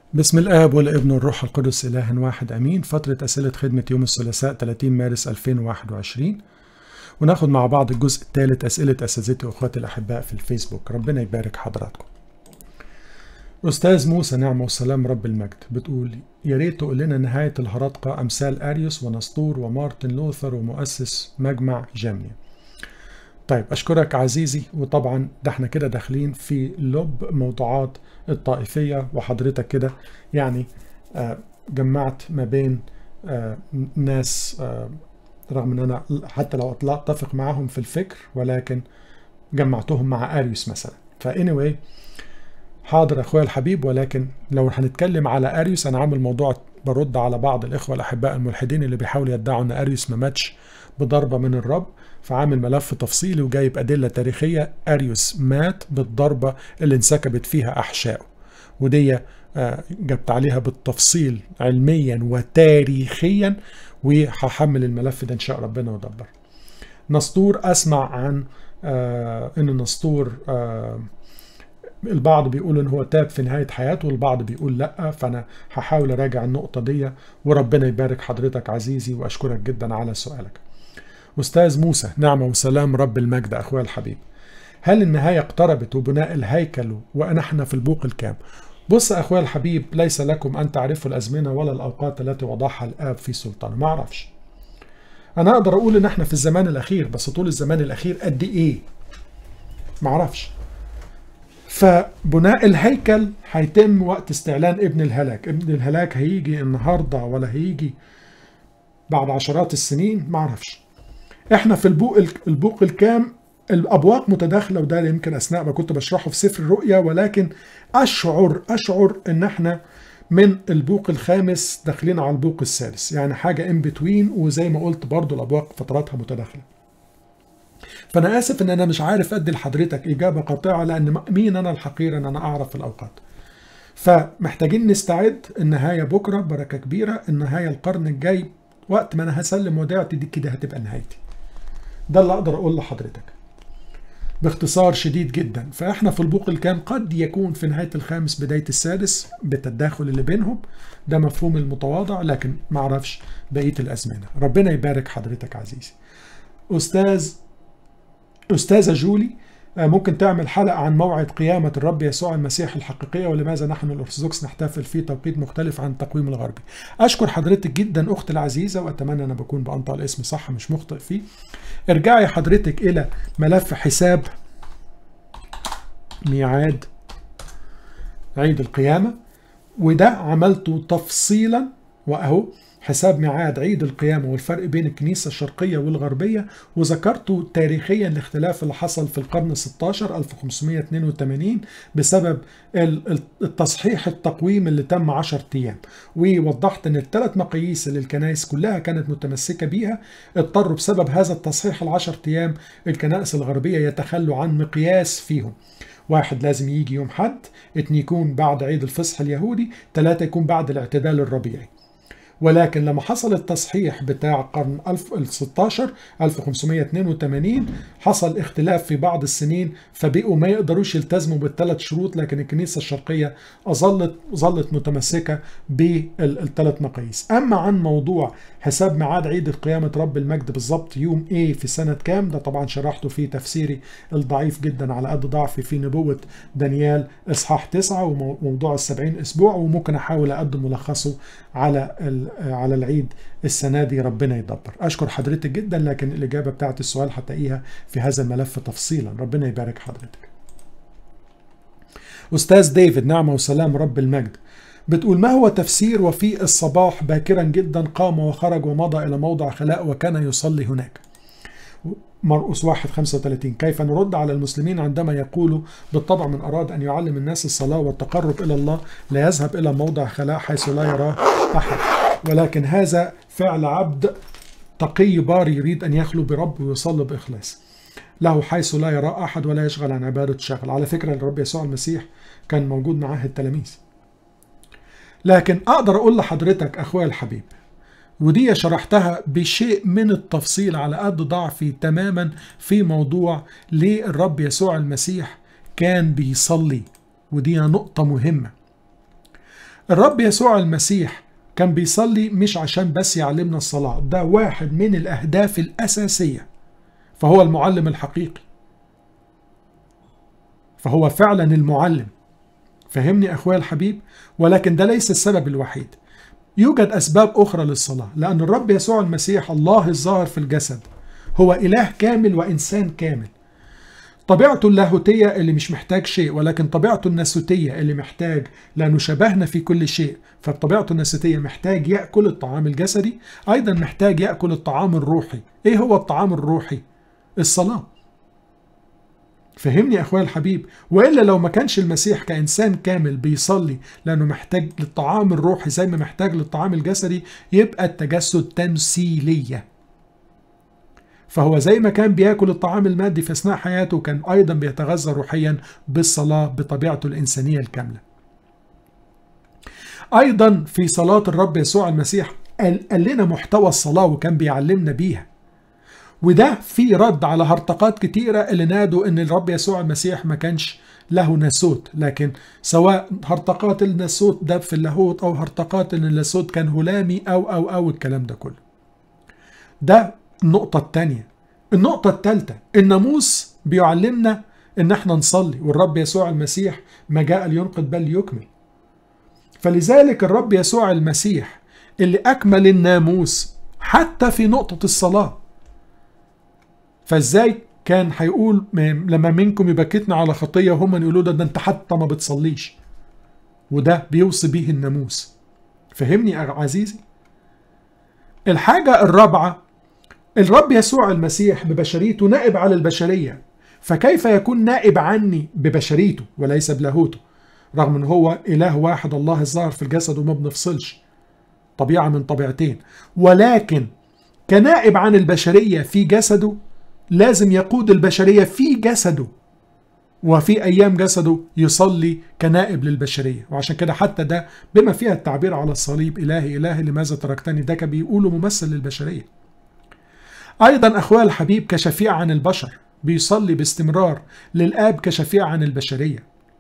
بسم الآب والابن والروح القدس إله واحد أمين فترة أسئلة خدمة يوم الثلاثاء 30 مارس 2021 وناخد مع بعض الجزء الثالث أسئلة أساتذتي وأخواتي الأحباء في الفيسبوك ربنا يبارك حضراتكم أستاذ موسى نعمة والسلام رب المجد بتقول يا ريت تقول لنا نهاية الهرطقة أمثال أريوس ونسطور ومارتن لوثر ومؤسس مجمع جامنيا طيب أشكرك عزيزي وطبعا ده احنا كده داخلين في لب موضوعات الطائفية وحضرتك كده يعني آه جمعت ما بين آه ناس آه رغم ان انا حتى لو لا اتفق معاهم في الفكر ولكن جمعتهم مع اريوس مثلا فاني حاضر اخويا الحبيب ولكن لو هنتكلم على اريوس انا عامل موضوع برد على بعض الاخوه الاحباء الملحدين اللي بيحاولوا يدعوا ان اريوس ما ماتش بضربه من الرب فعامل ملف تفصيلي وجايب ادله تاريخيه اريوس مات بالضربه اللي انسكبت فيها احشائه ودي جبت عليها بالتفصيل علميا وتاريخيا وهحمل الملف ده ان شاء ربنا ودبر نسطور اسمع عن آه ان نسطور آه البعض بيقول ان هو تاب في نهايه حياته والبعض بيقول لا فانا هحاول اراجع النقطه دي وربنا يبارك حضرتك عزيزي واشكرك جدا على سؤالك استاذ موسى نعمه وسلام رب المجد اخويا الحبيب هل النهايه اقتربت وبناء الهيكل ونحن في البوق الكام بص اخويا الحبيب ليس لكم ان تعرفوا الازمنه ولا الاوقات التي وضعها الاب في سلطانه ما اعرفش انا اقدر اقول ان احنا في الزمان الاخير بس طول الزمان الاخير قد ايه ما اعرفش فبناء الهيكل هيتم وقت استعلان ابن الهلاك ابن الهلاك هيجي النهارده ولا هيجي بعد عشرات السنين ما اعرفش احنا في البوق البوق الكام الابواق متداخله وده يمكن اثناء ما كنت بشرحه في سفر الرؤيا ولكن اشعر اشعر ان احنا من البوق الخامس داخلين على البوق السادس يعني حاجه ان بتوين وزي ما قلت برضو الابواق فتراتها متداخله فانا اسف ان انا مش عارف ادي لحضرتك اجابه قاطعه لان مين انا الحقير ان انا اعرف الاوقات فمحتاجين نستعد النهايه بكره بركه كبيره النهايه القرن الجاي وقت ما انا هسلم وديعتي دي كده هتبقى نهايتي ده اللي اقدر اقول لحضرتك باختصار شديد جدا فاحنا في البوق الكام قد يكون في نهايه الخامس بدايه السادس بالتداخل اللي بينهم ده مفهوم المتواضع لكن ما اعرفش بقيه الازمنه ربنا يبارك حضرتك عزيزي استاذ استاذه جولي ممكن تعمل حلقة عن موعد قيامة الرب يسوع المسيح الحقيقية ولماذا نحن الأرثوذكس نحتفل في توقيت مختلف عن التقويم الغربي أشكر حضرتك جدا أختي العزيزة وأتمنى أن بكون بأنطق الاسم صح مش مخطئ فيه ارجعي حضرتك إلى ملف حساب ميعاد عيد القيامة وده عملته تفصيلا وأهو حساب ميعاد عيد القيامة والفرق بين الكنيسة الشرقية والغربية وذكرته تاريخيا الاختلاف اللي حصل في القرن 16 1582 بسبب التصحيح التقويم اللي تم 10 أيام ووضحت أن الثلاث مقاييس اللي الكنائس كلها كانت متمسكة بيها اضطروا بسبب هذا التصحيح العشر أيام الكنائس الغربية يتخلوا عن مقياس فيهم واحد لازم يجي يوم حد اتنين يكون بعد عيد الفصح اليهودي ثلاثة يكون بعد الاعتدال الربيعي ولكن لما حصل التصحيح بتاع قرن 16 1582 حصل اختلاف في بعض السنين فبقوا ما يقدروش يلتزموا بالثلاث شروط لكن الكنيسة الشرقية ظلت ظلت متمسكة بالثلاث مقاييس أما عن موضوع حساب ميعاد عيد قيامة رب المجد بالظبط يوم ايه في سنة كام ده طبعا شرحته في تفسيري الضعيف جدا على قد ضعفي في نبوة دانيال إصحاح 9 وموضوع السبعين أسبوع وممكن أحاول أقدم ملخصه على على العيد السنة دي ربنا يدبر أشكر حضرتك جدا لكن الإجابة بتاعت السؤال هتلاقيها في هذا الملف تفصيلا ربنا يبارك حضرتك أستاذ ديفيد نعمة وسلام رب المجد بتقول ما هو تفسير وفي الصباح باكرا جدا قام وخرج ومضى إلى موضع خلاء وكان يصلي هناك مرقس 1 35 كيف نرد على المسلمين عندما يقولوا بالطبع من أراد أن يعلم الناس الصلاة والتقرب إلى الله لا يذهب إلى موضع خلاء حيث لا يراه أحد ولكن هذا فعل عبد تقي بار يريد أن يخلو برب ويصلي بإخلاص له حيث لا يرى أحد ولا يشغل عن عبادة شغل على فكرة الرب يسوع المسيح كان موجود معاه التلاميذ لكن أقدر أقول لحضرتك أخويا الحبيب ودي شرحتها بشيء من التفصيل على قد ضعفي تماما في موضوع ليه الرب يسوع المسيح كان بيصلي ودي نقطة مهمة الرب يسوع المسيح كان بيصلي مش عشان بس يعلمنا الصلاة ده واحد من الأهداف الأساسية فهو المعلم الحقيقي فهو فعلا المعلم فهمني أخويا الحبيب ولكن ده ليس السبب الوحيد يوجد أسباب أخرى للصلاة لأن الرب يسوع المسيح الله الظاهر في الجسد هو إله كامل وإنسان كامل طبيعته اللاهوتية اللي مش محتاج شيء ولكن طبيعته الناسوتية اللي محتاج لأنه شبهنا في كل شيء فبطبيعته الناسوتية محتاج يأكل الطعام الجسدي أيضا محتاج يأكل الطعام الروحي إيه هو الطعام الروحي؟ الصلاة فهمني أخويا الحبيب وإلا لو ما كانش المسيح كإنسان كامل بيصلي لأنه محتاج للطعام الروحي زي ما محتاج للطعام الجسدي يبقى التجسد تمثيلية فهو زي ما كان بياكل الطعام المادي في اثناء حياته كان ايضا بيتغذى روحيا بالصلاه بطبيعته الانسانيه الكامله. ايضا في صلاه الرب يسوع المسيح قال, قال لنا محتوى الصلاه وكان بيعلمنا بيها. وده في رد على هرطقات كتيره اللي نادوا ان الرب يسوع المسيح ما كانش له ناسوت لكن سواء هرطقات الناسوت ده في اللاهوت او هرطقات ان الناسوت كان هلامي او او او الكلام ده كله. ده النقطة الثانية النقطة الثالثة الناموس بيعلمنا ان احنا نصلي والرب يسوع المسيح ما جاء لينقذ بل ليكمل فلذلك الرب يسوع المسيح اللي اكمل الناموس حتى في نقطة الصلاة فازاي كان هيقول لما منكم يبكتنا على خطية هم يقولوا ده, ده انت حتى ما بتصليش وده بيوصي به الناموس فهمني يا عزيزي الحاجة الرابعة الرب يسوع المسيح ببشريته نائب على البشرية فكيف يكون نائب عني ببشريته وليس بلاهوته رغم ان هو اله واحد الله الظاهر في الجسد وما بنفصلش طبيعة من طبيعتين ولكن كنائب عن البشرية في جسده لازم يقود البشرية في جسده وفي أيام جسده يصلي كنائب للبشرية وعشان كده حتى ده بما فيها التعبير على الصليب إلهي إلهي لماذا تركتني ده كان بيقوله ممثل للبشرية أيضا أخويا الحبيب كشفيع عن البشر بيصلي باستمرار للآب كشفيع عن البشرية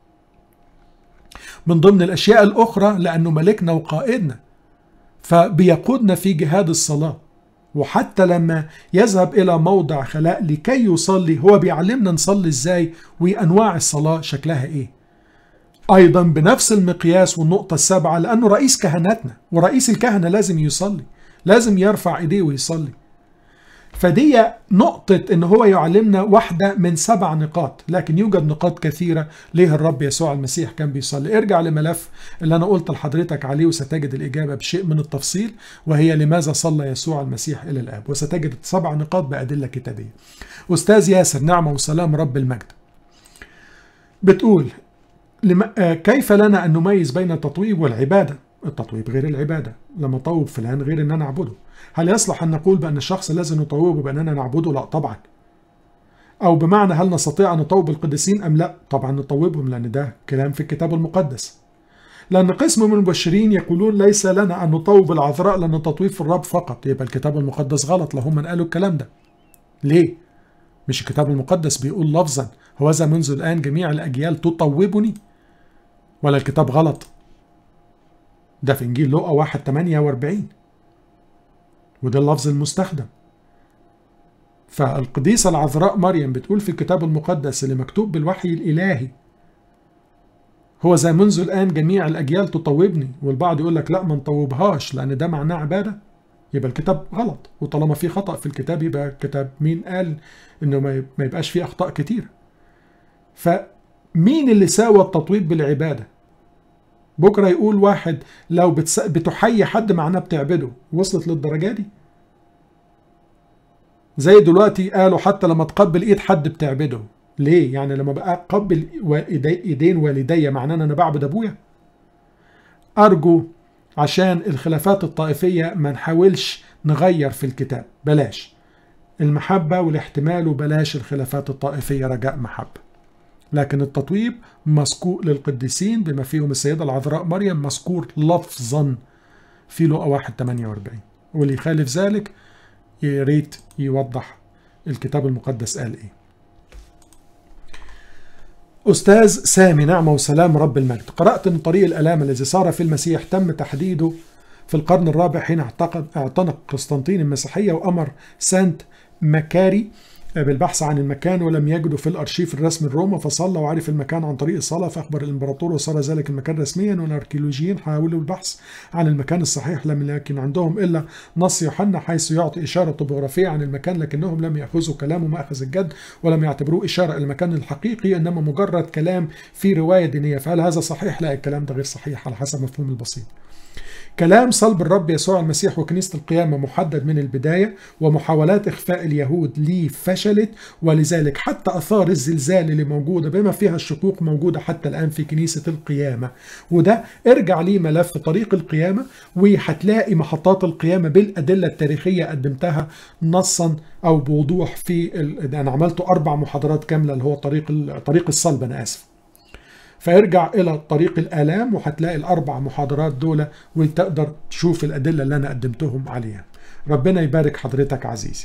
من ضمن الأشياء الأخرى لأنه ملكنا وقائدنا فبيقودنا في جهاد الصلاة وحتى لما يذهب إلى موضع خلاء لكي يصلي هو بيعلمنا نصلي إزاي وأنواع الصلاة شكلها إيه أيضا بنفس المقياس والنقطة السابعة لأنه رئيس كهنتنا ورئيس الكهنة لازم يصلي لازم يرفع إيديه ويصلي فدي نقطة ان هو يعلمنا واحدة من سبع نقاط لكن يوجد نقاط كثيرة ليه الرب يسوع المسيح كان بيصلي ارجع لملف اللي انا قلت لحضرتك عليه وستجد الاجابة بشيء من التفصيل وهي لماذا صلى يسوع المسيح الى الاب وستجد سبع نقاط بأدلة كتابية استاذ ياسر نعمة وسلام رب المجد بتقول كيف لنا ان نميز بين التطويب والعبادة التطويب غير العبادة لما طوب فلان غير ان انا اعبده هل يصلح أن نقول بأن الشخص لازم نطوبه بأننا نعبده؟ لا طبعا. أو بمعنى هل نستطيع أن نطوب القديسين أم لا؟ طبعا نطوبهم لأن ده كلام في الكتاب المقدس. لأن قسم من المبشرين يقولون ليس لنا أن نطوب العذراء لأن التطويب في الرب فقط، يبقى الكتاب المقدس غلط لو هم من قالوا الكلام ده. ليه؟ مش الكتاب المقدس بيقول لفظا هوذا منذ الآن جميع الأجيال تطوبني؟ ولا الكتاب غلط؟ ده في إنجيل لوقا 1 48 وده اللفظ المستخدم فالقديسة العذراء مريم بتقول في الكتاب المقدس اللي مكتوب بالوحي الإلهي هو زي منذ الآن جميع الأجيال تطوبني والبعض يقول لك لا ما نطوبهاش لأن ده معناه عبادة يبقى الكتاب غلط وطالما في خطأ في الكتاب يبقى الكتاب مين قال إنه ما يبقاش فيه أخطاء كتير فمين اللي ساوى التطويب بالعبادة بكرة يقول واحد لو بتس... بتحيي حد معناه بتعبده وصلت للدرجة دي زي دلوقتي قالوا حتى لما تقبل ايد حد بتعبده ليه يعني لما بقى اقبل ايدين والدي معناه ان انا بعبد ابويا ارجو عشان الخلافات الطائفية ما نحاولش نغير في الكتاب بلاش المحبة والاحتمال وبلاش الخلافات الطائفية رجاء محبة لكن التطويب مذكور للقديسين بما فيهم السيدة العذراء مريم مذكور لفظا في لقا 1 48 واللي يخالف ذلك يا ريت يوضح الكتاب المقدس قال ايه أستاذ سامي نعمة وسلام رب المجد قرأت أن طريق الألام الذي صار في المسيح تم تحديده في القرن الرابع حين اعتقد اعتنق قسطنطين المسيحية وأمر سانت مكاري بالبحث عن المكان ولم يجدوا في الارشيف الرسمي الروما فصلى وعرف المكان عن طريق الصلاه فاخبر الامبراطور وصار ذلك المكان رسميا والاركيولوجيين حاولوا البحث عن المكان الصحيح لم يكن عندهم الا نص يوحنا حيث يعطي اشاره طبوغرافيه عن المكان لكنهم لم ياخذوا كلامه ماخذ الجد ولم يعتبروه اشاره الى المكان الحقيقي انما مجرد كلام في روايه دينيه فهل هذا صحيح؟ لا الكلام ده غير صحيح على حسب مفهوم البسيط. كلام صلب الرب يسوع المسيح وكنيسة القيامة محدد من البداية ومحاولات إخفاء اليهود ليه فشلت ولذلك حتى أثار الزلزال اللي موجودة بما فيها الشقوق موجودة حتى الآن في كنيسة القيامة وده ارجع ليه ملف طريق القيامة وهتلاقي محطات القيامة بالأدلة التاريخية قدمتها نصا أو بوضوح في ال... أنا عملت أربع محاضرات كاملة اللي هو طريق طريق الصلب أنا آسف فارجع الى طريق الالام وهتلاقي الاربع محاضرات دول وتقدر تشوف الادله اللي انا قدمتهم عليها ربنا يبارك حضرتك عزيزي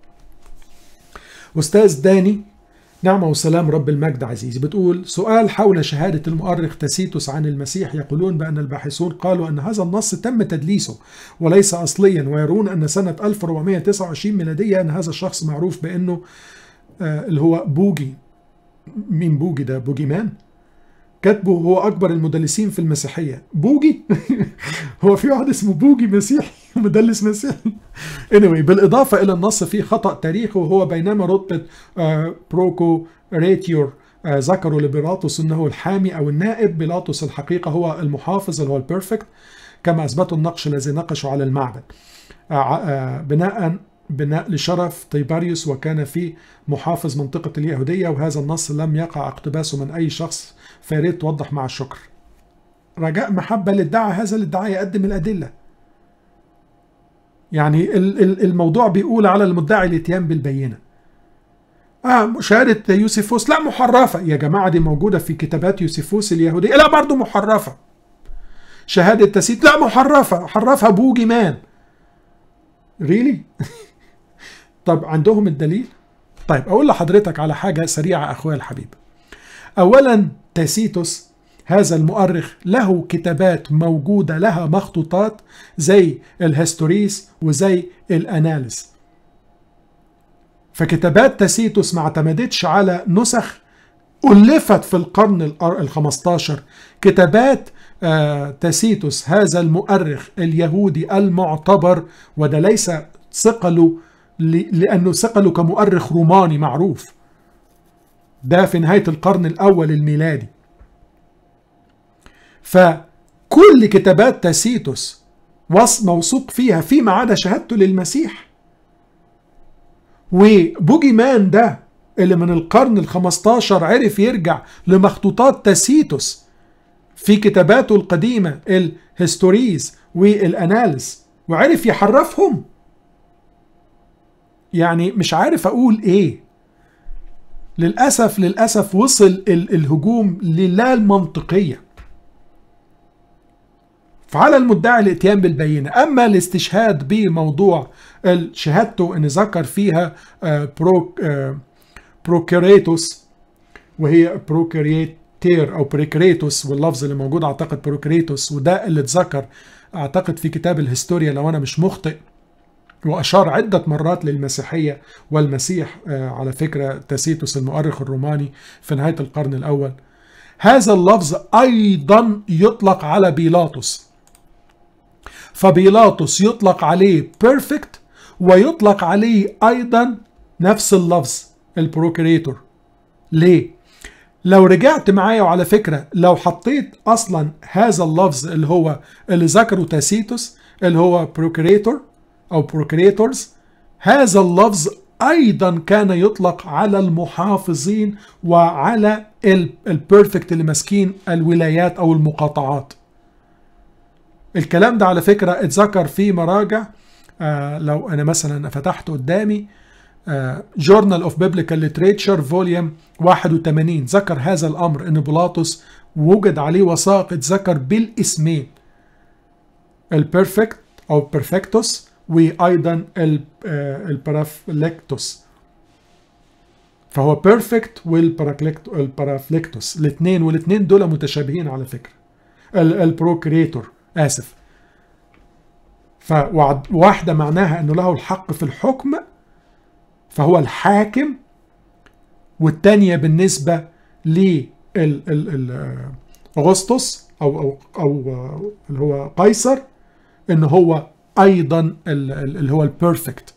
استاذ داني نعمة وسلام رب المجد عزيزي بتقول سؤال حول شهادة المؤرخ تاسيتوس عن المسيح يقولون بأن الباحثون قالوا أن هذا النص تم تدليسه وليس أصليا ويرون أن سنة 1429 ميلادية أن هذا الشخص معروف بأنه آه اللي هو بوجي مين بوجي ده بوجي مان كاتبه هو اكبر المدلسين في المسيحيه بوجي هو في واحد اسمه بوجي مسيحي مدلس مسيحي anyway بالاضافه الى النص فيه خطا تاريخي وهو بينما رتبه آه بروكو ريتيور آه ذكروا لبيلاطس انه الحامي او النائب بيلاطس الحقيقه هو المحافظ اللي هو البيرفكت كما اثبتوا النقش الذي نقشوا على المعبد آه بناء بناء لشرف طيباريوس وكان في محافظ منطقة اليهودية وهذا النص لم يقع اقتباسه من أي شخص فياريت توضح مع الشكر رجاء محبة للدعاء هذا الادعاء يقدم الأدلة يعني الموضوع بيقول على المدعي الاتيان بالبينة آه شهادة يوسيفوس لا محرفة يا جماعة دي موجودة في كتابات يوسيفوس اليهودية لا برضو محرفة شهادة تسيت لا محرفة حرفها بوجي مان ريلي طب عندهم الدليل طيب اقول لحضرتك على حاجه سريعه اخويا الحبيب اولا تاسيتوس هذا المؤرخ له كتابات موجوده لها مخطوطات زي الهستوريس وزي الاناليس فكتابات تاسيتوس ما اعتمدتش على نسخ ألفت في القرن ال15 كتابات آه تاسيتوس هذا المؤرخ اليهودي المعتبر وده ليس ثقله لأنه ثقله كمؤرخ روماني معروف ده في نهاية القرن الأول الميلادي فكل كتابات تاسيتوس موثوق فيها فيما عدا شهادته للمسيح وبوجي مان ده اللي من القرن ال15 عرف يرجع لمخطوطات تاسيتوس في كتاباته القديمة الهستوريز والأناليس وعرف يحرفهم يعني مش عارف أقول إيه للأسف للأسف وصل الهجوم للا المنطقية فعلى المدعي الاتيان بالبينة أما الاستشهاد بموضوع شهادته أن ذكر فيها بروك بروكريتوس وهي بروكريتير او بريكريتوس واللفظ اللي موجود اعتقد بروكريتوس وده اللي اتذكر اعتقد في كتاب الهستوريا لو انا مش مخطئ واشار عده مرات للمسيحيه والمسيح على فكره تاسيتوس المؤرخ الروماني في نهايه القرن الاول هذا اللفظ ايضا يطلق على بيلاطس فبيلاطس يطلق عليه بيرفكت ويطلق عليه ايضا نفس اللفظ البروكريتور ليه لو رجعت معايا وعلى فكرة لو حطيت أصلا هذا اللفظ اللي هو اللي ذكره تاسيتوس اللي هو بروكريتور أو بروكريتورز هذا اللفظ أيضا كان يطلق على المحافظين وعلى البيرفكت اللي ماسكين الولايات أو المقاطعات الكلام ده على فكرة اتذكر في مراجع آه لو أنا مثلا فتحت قدامي جورنال اوف بيبليكال ليتريتشر فوليوم 81 ذكر هذا الامر ان بيلاطس وجد عليه وثائق اتذكر بالاسمين البيرفكت او بيرفكتوس وايضا البرافلكتوس فهو بيرفكت والبارافليكتوس الاثنين والاثنين دول متشابهين على فكره البروكريتور اسف فواحده معناها انه له الحق في الحكم فهو الحاكم والتانية بالنسبة ل اغسطس او او او اللي هو قيصر ان هو ايضا اللي هو البيرفكت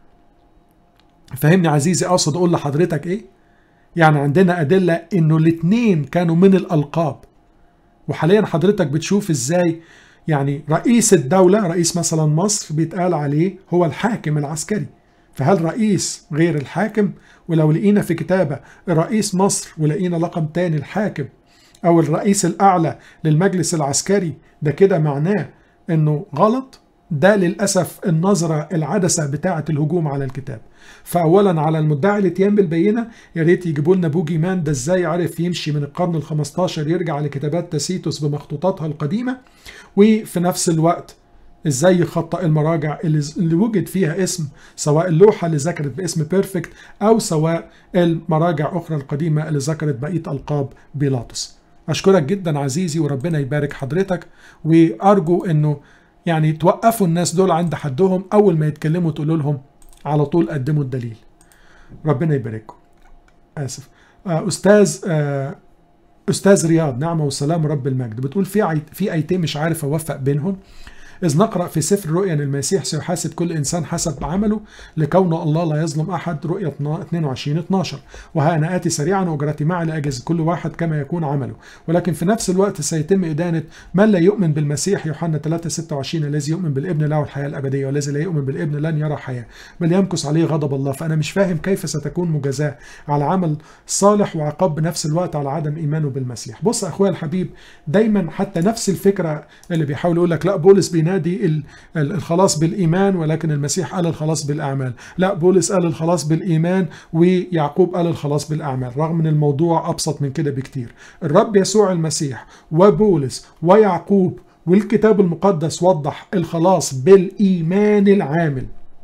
فهمني عزيزي اقصد اقول لحضرتك ايه يعني عندنا ادله انه الاثنين كانوا من الالقاب وحاليا حضرتك بتشوف ازاي يعني رئيس الدولة رئيس مثلا مصر بيتقال عليه هو الحاكم العسكري فهل رئيس غير الحاكم ولو لقينا في كتابة رئيس مصر ولقينا لقب تاني الحاكم أو الرئيس الأعلى للمجلس العسكري ده كده معناه إنه غلط ده للأسف النظرة العدسة بتاعة الهجوم على الكتاب فأولا على المدعي الاتيان بالبينة يا ريت يجيبوا لنا بوجي مان ده ازاي عرف يمشي من القرن ال 15 يرجع لكتابات تاسيتوس بمخطوطاتها القديمة وفي نفس الوقت ازاي يخطئ المراجع اللي, اللي وجد فيها اسم سواء اللوحة اللي ذكرت باسم بيرفكت أو سواء المراجع أخرى القديمة اللي ذكرت بقية ألقاب بيلاطس أشكرك جدا عزيزي وربنا يبارك حضرتك وأرجو أنه يعني توقفوا الناس دول عند حدهم أول ما يتكلموا تقولوا لهم على طول قدموا الدليل ربنا يبارككم آسف أستاذ أستاذ رياض نعمة وسلام رب المجد بتقول في في آيتين مش عارف أوفق بينهم إذ نقرأ في سفر رؤيا أن المسيح سيحاسب كل إنسان حسب عمله لكون الله لا يظلم أحد رؤيا 22 12 وها أنا آتي سريعا وأجرتي معي لأجز كل واحد كما يكون عمله ولكن في نفس الوقت سيتم إدانة من لا يؤمن بالمسيح يوحنا 3 26 الذي يؤمن بالابن له الحياة الأبدية والذي لا يؤمن بالابن لن يرى حياة بل يمكث عليه غضب الله فأنا مش فاهم كيف ستكون مجازاة على عمل صالح وعقاب بنفس الوقت على عدم إيمانه بالمسيح بص أخويا الحبيب دايما حتى نفس الفكرة اللي بيحاول يقول لك لا بولس بينادي الخلاص بالإيمان ولكن المسيح قال الخلاص بالأعمال لا بولس قال الخلاص بالإيمان ويعقوب قال الخلاص بالأعمال رغم أن الموضوع أبسط من كده بكتير الرب يسوع المسيح وبولس ويعقوب والكتاب المقدس وضح الخلاص بالإيمان العامل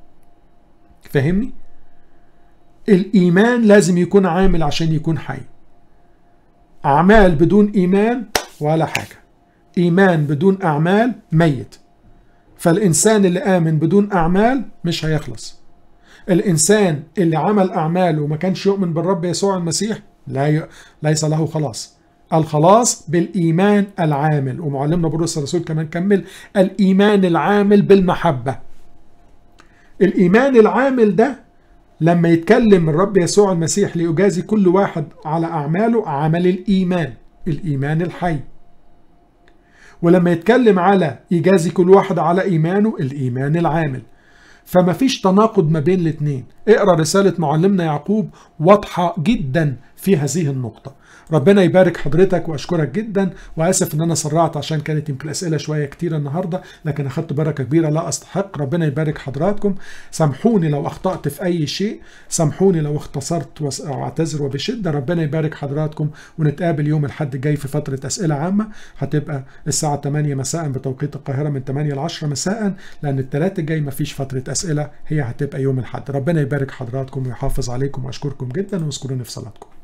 فهمني؟ الإيمان لازم يكون عامل عشان يكون حي أعمال بدون إيمان ولا حاجة إيمان بدون أعمال ميت فالإنسان اللي آمن بدون أعمال مش هيخلص الإنسان اللي عمل أعمال وما كانش يؤمن بالرب يسوع المسيح لا ي... ليس له خلاص الخلاص بالإيمان العامل ومعلمنا بولس الرسول كمان كمل الإيمان العامل بالمحبة الإيمان العامل ده لما يتكلم الرب يسوع المسيح ليجازي كل واحد على أعماله عمل الإيمان الإيمان الحي ولما يتكلم على يجازي كل واحد على إيمانه الإيمان العامل فما فيش تناقض ما بين الاثنين اقرا رسالة معلمنا يعقوب واضحة جدا في هذه النقطة ربنا يبارك حضرتك واشكرك جدا واسف ان انا سرعت عشان كانت يمكن الاسئله شويه كتيره النهارده لكن اخدت بركه كبيره لا استحق ربنا يبارك حضراتكم سامحوني لو اخطات في اي شيء سامحوني لو اختصرت واعتذر وبشده ربنا يبارك حضراتكم ونتقابل يوم الاحد الجاي في فتره اسئله عامه هتبقى الساعه 8 مساء بتوقيت القاهره من 8 ل 10 مساء لان الثلاث الجاي مفيش فتره اسئله هي هتبقى يوم الاحد ربنا يبارك حضراتكم ويحافظ عليكم واشكركم جدا واذكروني في صلاتكم